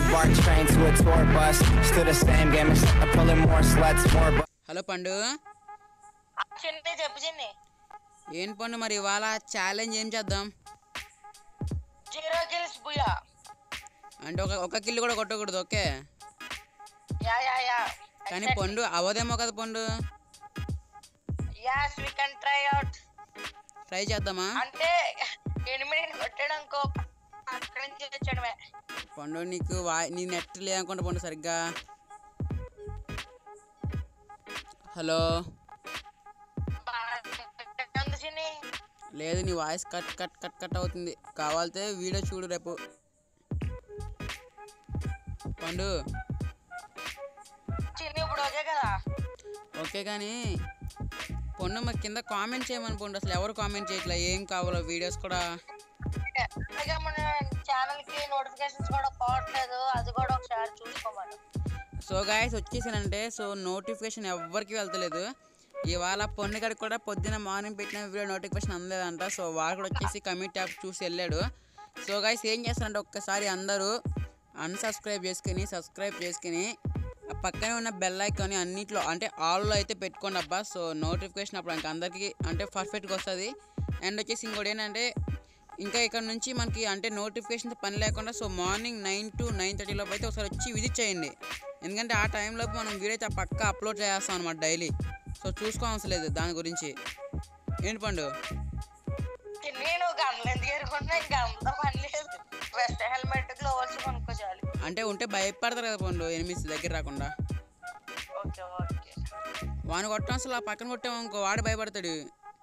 BART train to a tour bus. Still the same game, except I'm pulling more sluts, more bu- hello Pandu Chinni చెప్పు చిన్ని ఏం పండు మరి ఇవాళ ఛాలెంజ్ ఏం చేద్దాం జీరో కిల్స్ బుయా అంటే ఒక ఒక కిల్లు కూడా కొట్టకూడదు ఓకే యా యా యా కానీ పండు అవదేమో కదా Pandu as we can try out try చేద్దామా అంటే ఎనిమిదిని కొట్టడానికి అక్కడి నుంచి వచ్చాడమే పండు నీకు వా నీ నెట్ లేదనుకుంటా పండు సరిగ్గా హలో ఉంది చిన్ని లేదు నీ voice cut cut cut cut అవుతుంది కావాలితే వీడియో చూడు రేపు పండు చిన్ని ఇప్పుడు ఓకే కదా ఓకే కానీ పండు మరి కింద కామెంట్ చేయమని పండు అసలు ఎవరు కామెంట్ చేయట్లే ఏం కావాలో వీడియోస్ కూడా అలాగే మన ఛానల్ కి నోటిఫికేషన్స్ కూడా పోవట్లేదు అది కూడా ఒకసారి చూసుకోమను సో గాయస్ వచ్చేసానంటే సో నోటిఫికేషన్ ఎవ్వరికి వెళ్తలేదు ఇవాళ పొన్నుగడికి కూడా పొద్దున మార్నింగ్ పెట్టిన వీడియో నోటిఫికేషన్ అందలేదంట సో వాడు కూడా వచ్చేసి కమిట్ యాప్ చూసి వెళ్ళాడు సో గాయస్ ఏం చేస్తారంటే ఒక్కసారి అందరూ అన్సబ్స్క్రైబ్ చేసుకుని సబ్స్క్రైబ్ చేసుకుని ఆ పక్కనే ఉన్న బెల్ ఐకాన్ అన్నిట్లో అంటే ఆల్లో అయితే పెట్టుకోండి అబ్బా సో నోటిఫికేషన్ అప్పుడు ఇంకా అందరికీ అంటే పర్ఫెక్ట్గా వస్తుంది అండ్ వచ్చేసి ఇంకోటి ఏంటంటే ఇంకా ఇక్కడ నుంచి మనకి అంటే నోటిఫికేషన్ పని లేకుండా so morning nine to nine thirty లోపు అయితే ఒకసారి వచ్చి విజిట్ చేయండి ఎందుకంటే ఆ టైంలోపు మనం వీడియో అయితే పక్క అప్లోడ్ చేస్తాం అనమాట డైలీ సో చూసుకోవాల్సిన లేదు దాని గురించి ఏంటి పండు చిన్ని నువ్వు గంటలు ఎందుకు ఎరుకుంటున్నా ఇంకా అంత పని లేదు వెస్ట్ హెల్మెట్ గ్లోవల్స్ కొనుక్కో చాలు అంటే ఉంటే భయపడతారు కదా పండు ఎనిమిది దగ్గర రాకుండా ఓకే ఓకే వాని కొట్టడం అసలు ఆ పక్కన కొట్టాము ఇంకో వాడు భయపడతాడు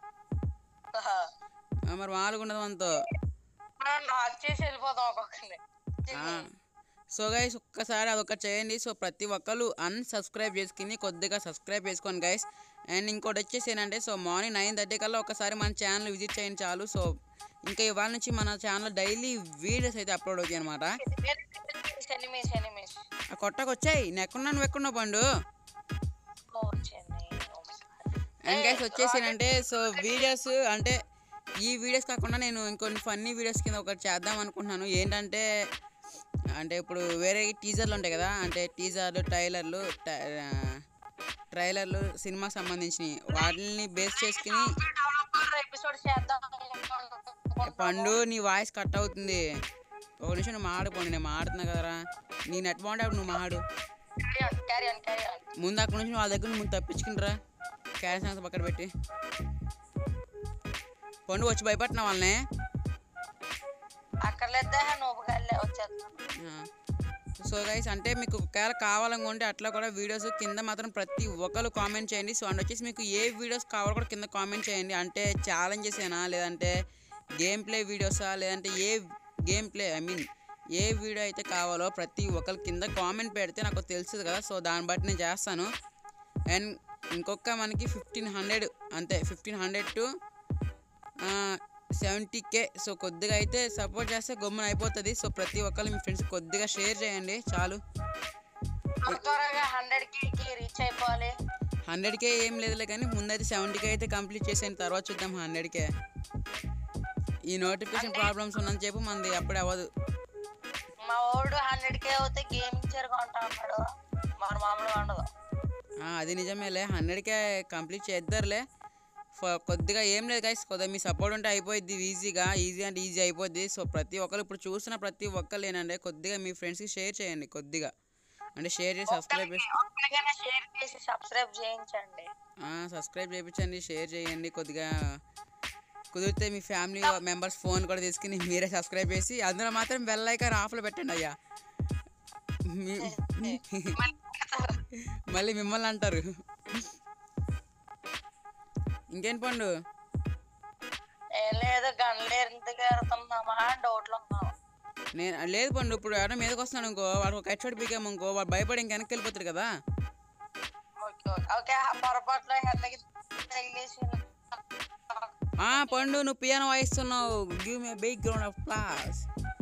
ఆ, మరి మామూలుగా ఉండదు మనతో మనం నాక్ చేసి వెళ్ళిపోతాం ఒక్కొక్కరిని ఆ, సో గైస్ ఒక్కసారి అదొక చేయండి సో ప్రతి ఒక్కరు అన్సబ్స్క్రైబ్ చేసుకుని కొద్దిగా సబ్స్క్రైబ్ చేసుకోండి గైస్ అండ్ ఇంకోటి వచ్చేసి ఏంటంటే సో మార్నింగ్ నైన్ థర్టీ కల్లా ఒకసారి మన ఛానల్ విజిట్ చేయండి చాలు సో ఇంకా ఇవాళ నుంచి మన ఛానల్ డైలీ వీడియోస్ అయితే అప్లోడ్ అవుతాయి అనమాట ఎనిమిస్ ఎనిమిస్ ఆ కొట్టకు వచ్చాయి నేను ఎక్కడున్నా నువ్వు ఎక్కడున్నావు పండు ఓ చెన్నై ఓ my God. అండ్ గైస్ వచ్చేసి ఏంటంటే సో వీడియోస్ అంటే ఈ వీడియోస్ కాకుండా నేను ఇంకొన్ని ఫన్నీ వీడియోస్ కింద ఒకటి చేద్దాం అనుకుంటున్నాను ఏంటంటే అంటే ఇప్పుడు వేరే టీజర్లు ఉంటాయి కదా అంటే టీజర్లు ట్రైలర్లు ట్రైలర్లు సినిమాకి సంబంధించినవి వాటిని బేస్ చేసుకుని డెవలపర్ ఎపిసోడ్ చేద్దాం పండు నీ వాయిస్ కట్ అవుతుంది ఒక నిమిషం నువ్వు మాడు పండు నేను మాడుతున్నా కదరా నీ నెట్ బాగుంటే అప్పుడు నువ్వు మాడు క్యారీ ఆన్ క్యారీ ఆన్ ముందు అక్కడ నుంచి వాళ్ళ దగ్గర ముందు తప్పించుకునిరా క్యారెట్ సాంగ్స్ పక్కన పెట్టి పండు వచ్చి భయపడుతున్నా వాళ్ళని అక్కర్లేదా నువ్వు గల్లే వచ్చేస్తాను సో గైస్ అంటే మీకు ఒకవేళ కావాలనుకుంటే అట్లా కూడా వీడియోస్ కింద మాత్రం ప్రతి ఒక్కరు కామెంట్ చేయండి సో అండ్ వచ్చేసి మీకు ఏ వీడియోస్ కావాలో కూడా కింద కామెంట్ చేయండి అంటే ఛాలెంజెస్ ఏనా లేదంటే గేమ్ ప్లే వీడియోసా లేదంటే ఏ గేమ్ ప్లే ఐ మీన్ ఏ వీడియో అయితే కావాలో ప్రతి ఒక్కరు కింద కామెంట్ పెడితే నాకు తెలుస్తుంది కదా సో దాన్ని బట్టి నేను చేస్తాను అండ్ ఇంకొక మనకి ఫిఫ్టీన్ హండ్రెడ్ అంతే fifteen hundred to seventy K so కొద్దిగా అయితే సపోర్ట్ చేస్తే గమ్మున అయిపోతుంది సో ప్రతి ఒక్కరు మీ ఫ్రెండ్స్ కొద్దిగా షేర్ చేయండి చాలు త్వరగా హండ్రెడ్ కి రీచ్ అయిపోవాలి హండ్రెడ్ కే ఏం లేదులే కానీ ముందైతే సెవెంటీ కే అయితే కంప్లీట్ చేసేయండి తర్వాత చూద్దాం హండ్రెడ్ కే ఈ నోటిఫికేషన్ ప్రాబ్లమ్స్ ఉన్నంత చెప్పు మనది అప్పుడే అవ్వదు మా వాడు హండ్రెడ్ కే అవుతే గేమింగ్ చైర్ కొంటా అన్నాడు మన మామూలుగా ఉండదు ఆ, అది నిజమేలే హండ్రెడ్ కే కంప్లీట్ చేద్దరులే ఫ- కొద్దిగా ఏం లేదు గైస్ కొద్దిగా మీ సపోర్ట్ ఉంటే అయిపోద్ది ఈజీగా ఈజీ అంటే ఈజీ అయిపోద్ది సో ప్రతి ఒక్కరు ఇప్పుడు చూసిన ప్రతి ఒక్కరు ఏంటంటే కొద్దిగా మీ ఫ్రెండ్స్కి షేర్ చేయండి కొద్దిగా అంటే షేర్ చేసి సబ్స్క్రైబ్ చేసి ఒక్కరికైనా షేర్ చేసి సబ్స్క్రైబ్ చేయించండి సబ్స్క్రైబ్ చేయించండి షేర్ చేయండి కొద్దిగా కుదిరితే మీ ఫ్యామిలీ మెంబర్స్ ఫోన్ కూడా తీసుకుని మీరే సబ్స్క్రైబ్ చేసి అందులో మాత్రం బెల్ ఐకాన్ ఆఫ్లో పెట్టండి అయ్యా మీ- మళ్ళీ మిమ్మల్ని అంటారు ఇంకేం పండు ఏం లేదు గన్లు ఎందుకు ఎడుతున్నామా డౌట్లు ఉన్నాం నేను లేదు పండు ఇప్పుడు ఎవరైనా మీదకి వస్తున్నాడు ఇంకో వాడు ఒక హెడ్ పీకాము ఇంకో వాడు భయపడి ఇంక వెనక్కి వెళ్ళిపోతాడు కదా ఓకే ఓకే ఓకే ఆ పొరపాట్లో హెడ్లకి తగిలేసి ఆ పండు నువ్వు పియానో వాయిస్తున్నావు give me big ground of class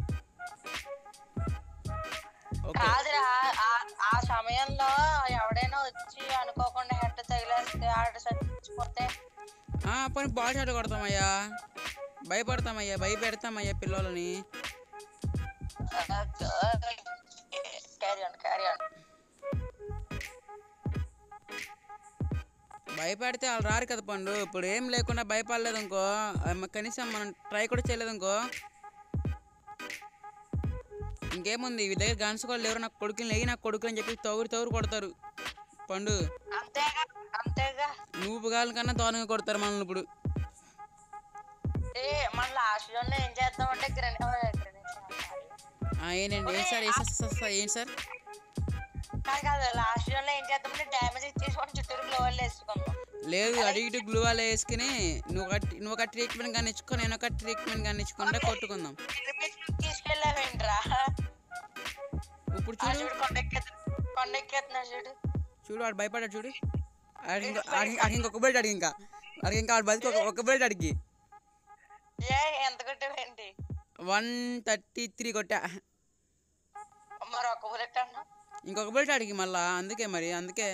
okay కాదురా ఆ- ఆ సమయంలో ఎవడైనా వచ్చి అనుకోకుండా హెడ్ తగిలేస్తే ఆడ చచ్చిపోతే ఆ పని బాల్ షాట్ కొడతామయ్యా భయపడతామయ్యా భయపెడతామయ్యా పిల్లలని క్యారీ ఆన్ క్యారీ ఆన్ భయపడితే వాళ్ళు రారు కదా పండు ఇప్పుడు ఏం లేకుండా భయపడలేదు అనుకో అమ్మ కనీసం మనం ట్రై కూడా చేయలేదు అనుకో ఇంకేముంది ఈ దగ్గర గన్స్ కూడా లేరు నాకు కొడుకుని లేగి నాకు కొడుకు అని చెప్పి తౌరు తౌరు కొడతారు పండు అంతేగా అంతేగా నువ్వు గాలి కన్నా దారుణంగా కొడతారు మనల్ని ఇప్పుడు ఏ మన లాస్ట్ జోన్ లో ఏం చేద్దామంటే గ్రెనేడ్ ఆ, ఏంటండి ఏం సార్ ఏ సార్ సార్, సార్ ఏంటి సార్ కాదు కాదు లాస్ట్ జోన్ లో ఏం చేద్దామంటే డ్యామేజ్ ఇచ్చేసి మనం చుట్టూరు గ్లోవల్ వేసుకుందాం లేదు అటు ఇటు గ్లూ వాళ్ళు వేసుకుని నువ్వు ఒక నువ్వు ఒక ట్రీట్మెంట్ కానీ ఇచ్చుకో నేను ఒక ట్రీట్మెంట్ కానీ ఇచ్చుకుంటే కొట్టుకుందాం తీసుకెళ్ళావేంట్రా ఇప్పుడు ఆ చూడు చూడు కొండెక్కేత్ కొండెక్కేస్తున్నా చూడు చూడు వాడు భయపడ్డాడు చూడు ఆడికి ఇంకో- ఆడికి ఆడికి ఇంకొక బెల్ట్ అడిగి ఇంకా ఆడికి ఇంకా వాడు బతికి ఒక ఒక బెల్ట్ అడిగి ఏ ఎంత కొట్టావేంటి వన్ థర్టీ త్రీ కొట్టా మరి ఒక బుల్లెట్ అన్నా ఇంకొక బెల్ట్ అడిగి మళ్ళా అందుకే మరి అందుకే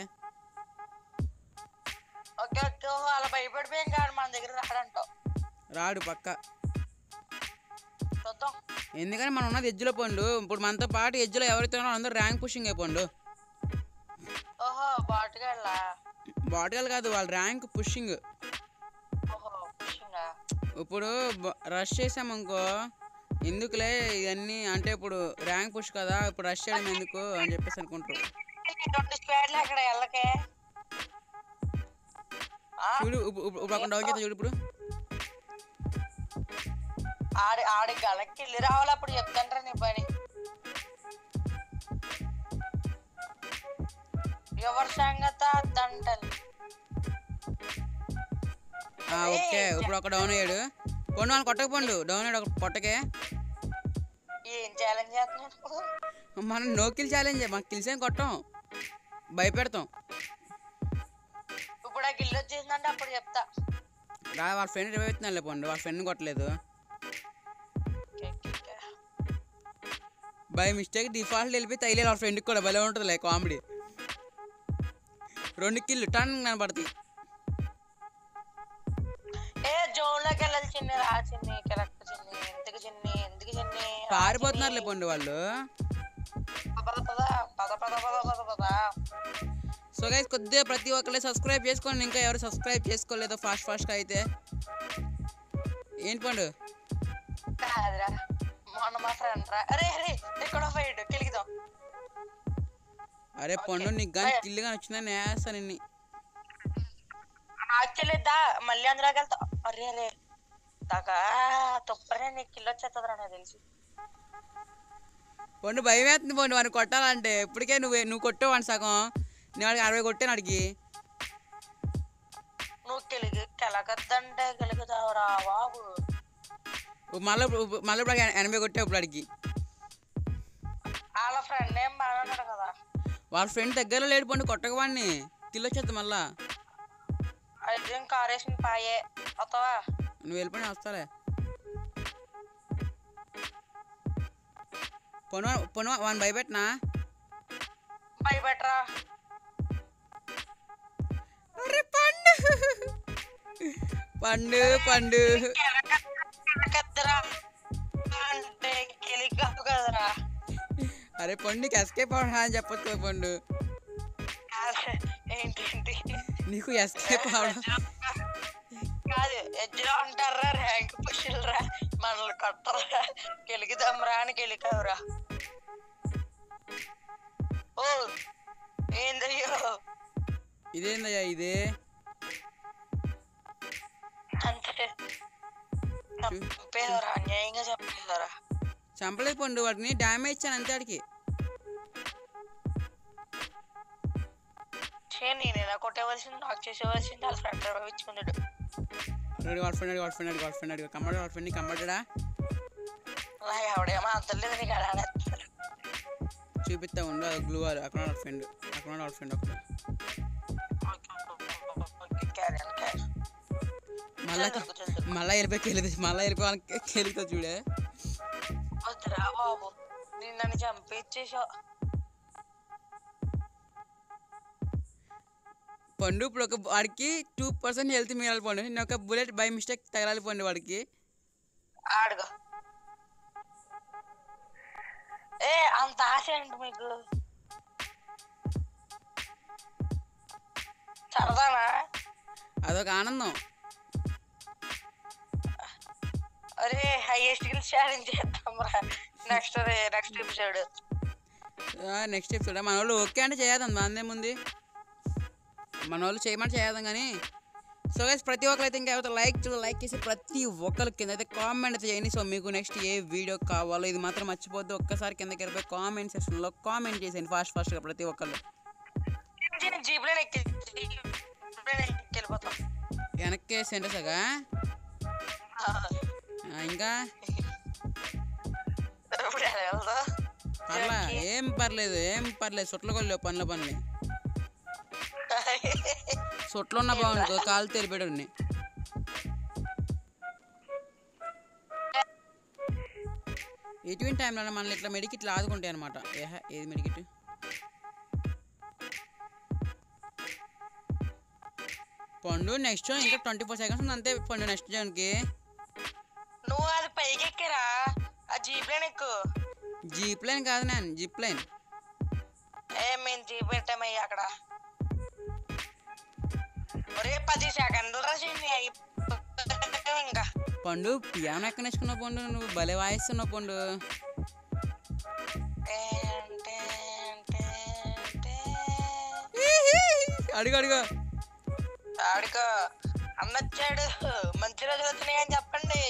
ఓకే ఓకే ఓహో, అలా భయపడిపోయాం కాదు మన దగ్గర రాడంటావు రాడు పక్క చూద్దాం ఎందుకని మనం ఉన్నది ఎజ్జులో పండు ఇప్పుడు మనతో పాటు ఎజ్జులో ఎవరైతే ఉన్నారో అందరూ ర్యాంక్ పుషింగ్ అయిపోండు ఓహో బాటుకెళ్ళా బాటగాలు కాదు వాళ్ళ ర్యాంక్ పుషింగ్ ఓహో పుష్యంగా ఇప్పుడు బ- రష్ చేసామనుకో ఎందుకులే ఇవన్నీ అంటే ఇప్పుడు ర్యాంక్ పుష్ కదా ఇప్పుడు రష్ చేయడం ఎందుకు అని చెప్పేసి అనుకుంటారు రెండు స్క్వాడ్లు అక్కడ వెళ్ళకే ఆ, చూడు ఇప్పుడు ఇప్పుడు- ఇప్పుడు అక్కడ డౌన్ చేస్తా చూడు ఇప్పుడు ఆడి ఆడి గలకి వెళ్ళి రావాలి అప్పుడు చెప్తాండ్రా నీ పని ఎవరి సంగత దంటలు ఆ, ఓకే ఇప్పుడు ఒక డౌన్ అయ్యాడు పండు వాళ్ళు కొట్టక పండు డౌన్ అయ్యాడు ఒక పొట్టకే ఏం ఛాలెంజ్ చేస్తున్నావు మనం నో కిల్ ఛాలెంజ్ మనకు కిల్స్ ఏం కొట్టాం భయపెడతాం ఇప్పుడు ఆ గిల్లు వచ్చేసిందంటే అప్పుడు చెప్తా రా వాళ్ళ ఫ్రెండ్ రివైవ్ అవుతున్నాడు పండు వాళ్ళ ఫ్రెండ్ కొట్టలేదు okay, okay, okay. Bye mistake default వెళ్ళిపోయి తగిలేదు వాళ్ళ ఫ్రెండ్కి కూడా భలే ఉంటుందిలే కామెడీ రెండు కిల్లు టన్ కనపడతాయి ఏ జోన్ లోకి వెళ్ళాలి చిన్ని రా చిన్ని కెలక్క చిన్ని ఎందుకు చిన్ని ఎందుకు చిన్ని రా పారిపోతున్నారులే పండు వాళ్ళు చిన్ని. పద పద పద పద పద పద పద సో గైస్ కొద్దిగా ప్రతి ఒక్కరు సబ్స్క్రైబ్ చేసుకోండి ఇంకా ఎవరు సబ్స్క్రైబ్ చేసుకోలేదో ఫాస్ట్ ఫాస్ట్గా అయితే ఏంటి పండు కాదురా మొన్న మా ఫ్రెండ్ రా అరే అరే ఎక్కడో పోయాడు కిలికిదాం అరే పండు నీకు కానీ కిల్లు కానీ వచ్చిందని నేస్తా నిన్ను యాక్చువల్లీ దా మళ్ళీ అందులోకి వెళ్తా అరే అరే దాకా తొప్పరే నీకు కిల్లు వచ్చేస్తుందిరా నాకు తెలిసి పండు భయం వేస్తుంది పండు వాడిని కొట్టాలంటే ఇప్పటికే నువ్వు నువ్వు కొట్టావు వాడిని సగం నేను వాడికి అరవై కొట్టాను అడిగి నువ్వు కిలికి కెలకద్దంటే కిలుకుతావురా బాబు మళ్ళీ మళ్ళీ ఇప్పుడు ఎనభై కొట్టావు ఇప్పుడు అడిగి వాళ్ళ ఫ్రెండ్ ఏం బాగున్నాడు కదా వాళ్ళ ఫ్రెండ్ దగ్గరలో లేడు పండు కొట్టక వాడిని కిల్లు వచ్చేద్ది మళ్ళా అయితే కారేసిన పాయే వస్తావా నువ్వు వెళ్ళిపోయి నేను వస్తాలే పొను పొను వాడిని భయపెట్టినా భయపెట్టరా అరే పండు పండు పండు కెలకద్దురా అంటే కిలికావు కదరా అరే పండుకి ఎస్కేప్ అవడా అని చెప్పొచ్చు కదా పండు కాదు, ఏంటి ఏంటి నీకు ఎస్కేప్ అవడం కాదు ఎజ్జలో ఉంటారా ర్యాంక్ పుష్యులరా మనల్ని కొట్టరా కెలికిదాంరా అని కెలికావురా ఓ ఏందయ్యో ఇదేందయ్యా ఇదే అంతే చంపేదరా అన్యాయంగా చంపేదరా చంపలేదు పండు వాడిని డ్యామేజ్ ఇచ్చాను అంతే వాడికి చే నేను ఎలా కొట్టేవలసింది నాకు చేసేవలసింది వాళ్ళ ఫ్రెండ్ ఇచ్చుకున్నాడు అడిగి వాళ్ళ ఫ్రెండ్ అడిగి వాళ్ళ ఫ్రెండ్ అడిగి వాళ్ళ ఫ్రెండ్ అడిగి కమ్మడి వాళ్ళ ఫ్రెండ్ని కమ్మడా నా ఎవడేమో అంతలేదు నీకు అడాడేస్తారు చూపిస్తా ఉండు అది గ్లూ వాళ్ళు అక్కడ వాళ్ళ ఫ్రెండ్ అక్కడ వాళ్ళ ఫ్రెండ్ ఒకటి మళ్ళా మళ్ళా వెళ్ళిపోయి కెలిది మళ్ళా వెళ్ళిపోయి వాళ్ళకి కెలుగుతా చూడే వద్దురా బాబు నేను నన్ను చంపించేసావు పండు ఇప్పుడు ఒక వాడికి టూ పర్సెంట్ హెల్త్ మిగలాలి పండు నేను ఒక బుల్లెట్ బై మిస్టేక్ తగలాలి పండు వాడికి ఆడుగో ఏ అంత ఆశ ఏంటి మీకు సరదానా అదొక ఆనందం అరే హైయెస్ట్ గిల్ ఛాలెంజ్ చేద్దాం రా next next episode next episode మన వాళ్ళు ఓకే అంటే చేద్దాం దాని ముందు మన వాళ్ళు చేయమని చేద్దాం కానీ సో గైస్ ప్రతి ఒక్కరు అయితే ఇంకా ఎవరైతే లైక్ లైక్ చేసి ప్రతి ఒక్కరి కింద అయితే కామెంట్ అయితే చేయండి సో మీకు నెక్స్ట్ ఏ వీడియో కావాలో ఇది మాత్రం మర్చిపోద్దు ఒక్కసారి కిందకి వెళ్ళిపోయి కామెంట్ సెక్షన్లో కామెంట్ చేసేయండి ఫాస్ట్ ఫాస్ట్గా ప్రతి ఒక్కళ్ళు జీప్ లో ఎక్కి జీప్ లో వెళ్ళిపోతాం వెనక్కి సెంటర్సగా ఇంకా ఇప్పుడు ఎలా వెళ్దాం పర్లా ఏం పర్లేదు ఏం పర్లేదు సుట్ల కొల్లేవు పనుల పనులు సుట్లు ఉన్న బాగుంటుంది కాలు తెరిపాడు ఎటువంటి టైంలో మనల్ని ఇట్లా మెడికిట్లు ఆదుకుంటాయి అనమాట ఏహ ఏది మెడికిట్ పండు నెక్స్ట్ ఇంకా ట్వంటీ ఫోర్ సెకండ్స్ ఉంది అంతే పండు నెక్స్ట్ జోన్కి నువ్వు అది పైకి ఎక్కిరా ఆ జీప్ లో ఎక్కు జీప్ లైన్ కాదు నేను జిప్ లైన్ ఏ మేము జీప్ పెట్టామయ్యా అక్కడ ఒరే పది సెకండ్లు రా చిన్ని అయిపోయి ఇంకా పండు పియానో ఎక్కడ నేర్చుకున్నావు పండు నువ్వు భలే వాయిస్తున్నావు పండు టేన్, టేన్, టేన్, టేన్. అడుగు అడుగు ఆడుకో అన్నొచ్చాడు మంచి రోజులు వచ్చినాయని చెప్పండి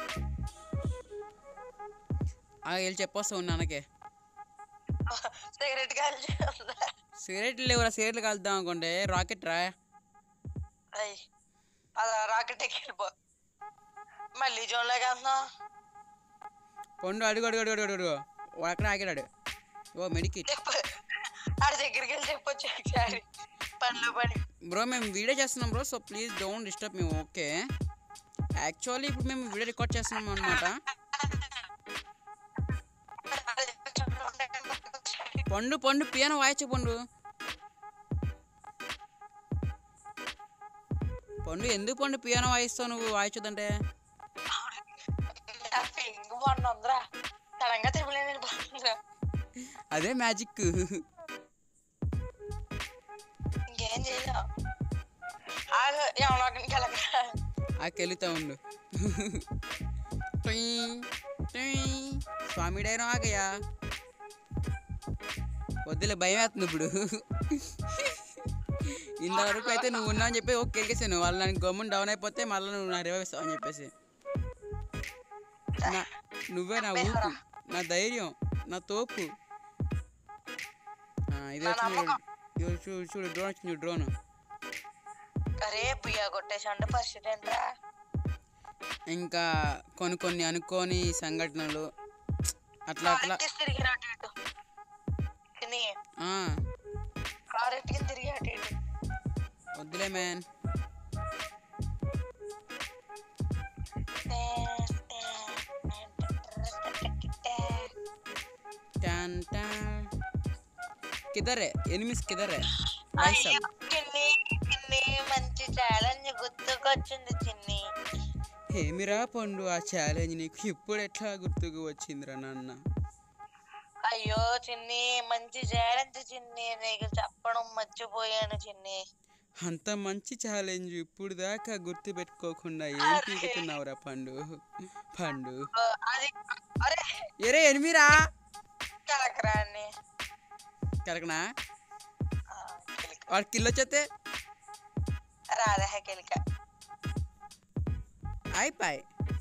ఆ వెళ్ళి చెప్పొస్తావు నాన్నకే సిగరెట్ కాల్చి సిగరెట్లు లేవురా సిగరెట్లు కలుద్దాం అనుకుంటే రాకెట్ రా అయ్యి అలా రాకెట్ ఎక్కి వెళ్ళిపో మళ్ళీ జోన్లోకి వెళ్తున్నాం పండు అడుగు అడుగు అడుగు అడుగు అడుగు వాడు అక్కడ ఆగాడు ఓ మెడికిట్ చెప్పు ఆడి దగ్గరికి వెళ్ళి చెప్పొచ్చు ఒకసారి పనిలో పని బ్రో మేము వీడియో చేస్తున్నాం bro so please don't disturb మేము ఓకే యాక్చువల్లీ ఇప్పుడు మేము వీడియో రికార్డ్ చేస్తున్నాం అనమాట పండు పండు పియానో వాయించు పండు పండు ఎందుకు పండు పియానో వాయిస్తావు నువ్వు వాయించదంటే ఇంక బాగుందిరా సడన్గా తిరుగులేని బాగుందిరా అదే మ్యాజిక్ ఇంకేం చేయలేం ఆగు ఎవరికి వెళ్ళకరా ఆ కెలుతా ఉండు టుయ్, టుయ్. స్వామి డైనో ఆగయా వద్దులే భయం వేస్తుంది ఇప్పుడు ఇంతవరకు అయితే నువ్వు ఉన్నావు అని చెప్పి ఓకే ఎరికేసాను వాళ్ళు నాకు గమ్మున డౌన్ అయిపోతే మళ్ళీ నువ్వు నా రివైవ్ ఇస్తావు అని చెప్పేసి నా నువ్వే నా ఊపు నా ధైర్యం నా తోపు ఆ, ఇది నా వచ్చింది నమ్మకం. చూడు చూడు చూడు డ్రోన్ వచ్చింది డ్రోన్ అరే పుయ్య కొట్టేసండి పరిస్థితి ఏంట్రా ఇంకా కొన్ని కొన్ని అనుకోని సంఘటనలు అట్లా అట్లా కారెక్కి తిరిగి అటు ఇటు తిని ఆ, కారెక్కి తిరిగి అటు ఇటు వద్దులే మ్యాన్ टान टान किधर है एनिमीज किधर है भाई అయ్యో, साहब చిన్ని చిన్ని మంచి ఛాలెంజ్ గుర్తుకొచ్చింది చిన్ని ఏమిరా పండు ఆ ఛాలెంజ్ నీకు ఇప్పుడు ఎట్లా గుర్తుకు వచ్చిందిరా నాన్న అయ్యో చిన్ని మంచి ఛాలెంజ్ చిన్ని నీకు చెప్పడం మర్చిపోయాను చిన్ని అంత మంచి ఛాలెంజ్ ఇప్పుడు దాకా గుర్తు పెట్టుకోకుండా ఏం పీకుతున్నావురా పండు పండు ఓ, అది అరే ఎరే ఎనిమిరా కలకరాన్ని కరెక్నా ఆ, కిలిక. వాడు కిల్ వచ్చేస్తే రాధా కిలిక అయిపోయి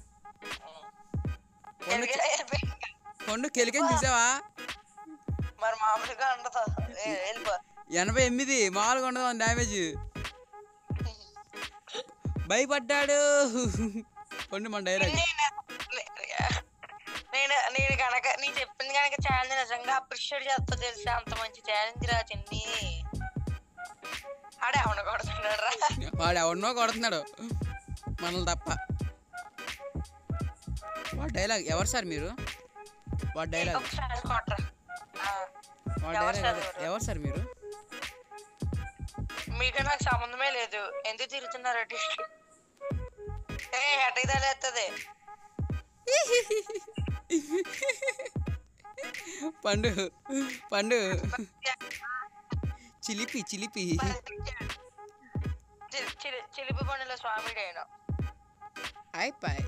పండు కిలిక అయిపోయింది. పండు కెలికని చూసావా మరి మామూలుగా ఉండదు ఏ, వెళ్ళిపో ఎనభై ఎనిమిది మామూలుగా ఉండదు డ్యామేజ్ భయపడ్డాడు పండు మన డైలాగ్ నేను నేను నేను కనుక నీ చెప్పింది కనుక ఛాలెంజ్ నిజంగా అప్రిషియేట్ చేస్తా తెలుసా అంత మంచి ఛాలెంజ్ రా చిన్ని ఆడే అవును కొడుతున్నాడు రా వాడు ఎవరినో కొడుతున్నాడు మనల్ని తప్ప వాడు డైలాగ్ ఎవరు సార్ మీరు వాడు డైలాగ్ ఒకసారి కొట్రా ఆ, వాడు ఎవరు డైలాగ్ సార్ అదే. ఎవరు? ఎవరు సార్ మీరు మీకు నాకు సంబంధమే లేదు ఎందుకు తిరుగుతున్నారు అటు ఇటు? ఏ హెడ్కి తలేస్తుంది పండు పండు చిలిపి చిలిపి చిలి- చిలి- చిలిపి పండుల స్వామి నేను అయిపోయి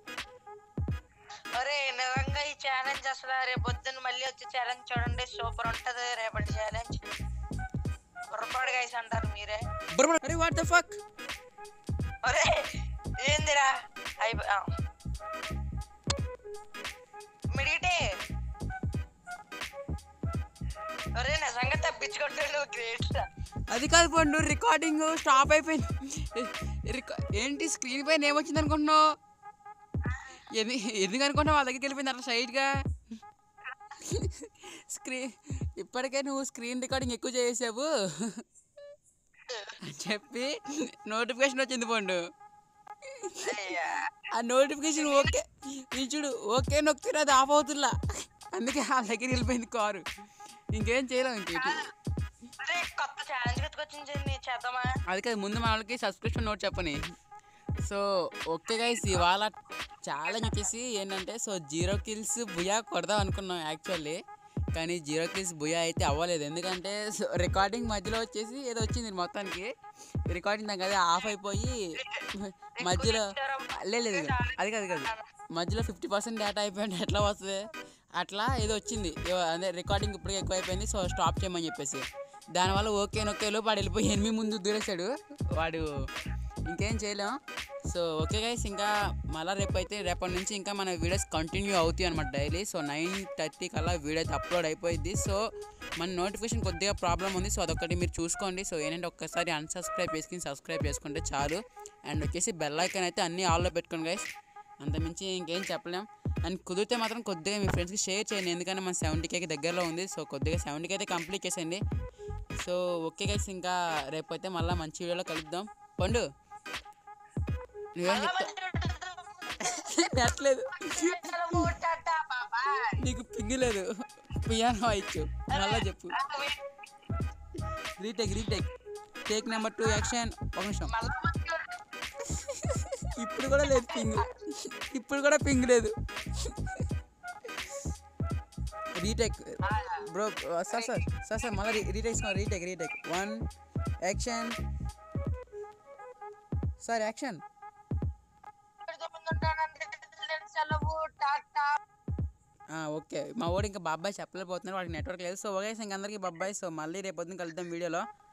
అరే నిజంగా ఈ ఛాలెంజ్ అసలు రేపు పొద్దున్న మళ్ళీ వచ్చి ఛాలెంజ్ చూడండి సూపర్ ఉంటది రేపటి ఛాలెంజ్ పొరపాటు గైస్ అంటారు మీరే అరే వాట్ ద ఫక్ అరే ఏందిరా అయిపో మిడిటే అరే నిజంగా తప్పించుకుంటాడు గ్రేట్ అది కాదు పండు రికార్డింగ్ స్టాప్ అయిపోయింది రికా- ఏంటి స్క్రీన్ పైన ఏమొచ్చింది అనుకుంటున్నావు ఎందు ఎందుకు అనుకుంటున్నావు వాళ్ళ దగ్గరికి వెళ్ళిపోయింది అట్లా సైడ్గా స్క్రీన్ ఇప్పటికే నువ్వు స్క్రీన్ రికార్డింగ్ ఎక్కువ చేసావు అని చెప్పి నోటిఫికేషన్ వచ్చింది పండు ఆ నోటిఫికేషన్ ఓకే నేను చూడు ఓకే నొక్కితే అది ఆఫ్ అవుతుల్లా అందుకే వాళ్ళ దగ్గరికి వెళ్ళిపోయింది కారు ఇంకేం చేయలేం ఇంకేంటి అరే కొత్త ఛాలెంజ్ గుర్తుకొచ్చింది చేద్దామా అది కాదు ముందు మన వాళ్ళకి సబ్స్క్రిప్షన్ నోట్ చెప్పని సో ఓకే గైస్ ఇవాళ ఛాలెంజ్ వచ్చేసి ఏంటంటే సో జీరో కిల్స్ బుయా కొడదాం అనుకున్నాం యాక్చువల్లీ కానీ జీరో కిల్స్ బుయా అయితే అవ్వలేదు ఎందుకంటే రికార్డింగ్ మధ్యలో వచ్చేసి ఏదో వచ్చింది మొత్తానికి రికార్డింగ్ దానికి అదే ఆఫ్ అయిపోయి మధ్యలో లేదు లేదు అది కాదు కాదు మధ్యలో ఫిఫ్టీ పర్సెంట్ డేటా అయిపోయింది ఎట్లా వస్తుంది అట్లా ఏదో వచ్చింది ఏవో అదే రికార్డింగ్ ఇప్పటికే ఎక్కువ అయిపోయింది సో స్టాప్ చేయమని చెప్పేసి దానివల్ల ఓకే నొక్కేలో వాడు వెళ్ళిపోయి ఎనిమిది ముందు దూరేశాడు వాడు ఇంకేం చేయలేం సో ఓకే గైస్ ఇంకా మళ్ళీ రేపు అయితే రేపటి నుంచి ఇంకా మన వీడియోస్ కంటిన్యూ అవుతాయి అనమాట డైలీ సో నైన్ థర్టీ కల్లా వీడియో అయితే అప్లోడ్ అయిపోయింది సో మన నోటిఫికేషన్ కొద్దిగా ప్రాబ్లం ఉంది సో అదొకటి మీరు చూసుకోండి సో ఏంటంటే ఒక్కసారి అన్సబ్స్క్రైబ్ చేసుకుని సబ్స్క్రైబ్ చేసుకుంటే చాలు అండ్ వచ్చేసి బెల్ ఐకాన్ అయితే అన్నీ ఆల్లో పెట్టుకోండి గైస్ అంతమించి ఇంకేం చెప్పలేం అండ్ కుదిరితే మాత్రం కొద్దిగా మీ ఫ్రెండ్స్కి షేర్ చేయండి ఎందుకంటే మన సెవెంటీ కేకి దగ్గరలో ఉంది సో కొద్దిగా సెవెంటీకి అయితే కంప్లీట్ చేసేయండి సో ఓకే గైస్ ఇంకా రేపు అయితే మళ్ళీ మంచి వీడియోలో కలుద్దాం పండు నువ్వేం చెప్తా నెట్లేదు నీకు పింగి లేదు పియానో వాయిచ్చు మళ్ళా చెప్పు retake retake take number two action ఒక నిమిషం ఇప్పుడు కూడా లేదు పింగ్ ఇప్పుడు కూడా పింగ్ లేదు retake bro sir sir sir sir మళ్ళీ retake retake retake one action sir action సెలవు టాటా ఓకే మా వాడు ఇంకా బాబాయ్ చెప్పలేకపోతున్నారు వాడికి నెట్వర్క్ లేదు సో ఓకే ఇంక అందరికీ బాబాయ్ సో మళ్ళీ రేపు పొద్దున్న కలుద్దాం వీడియోలో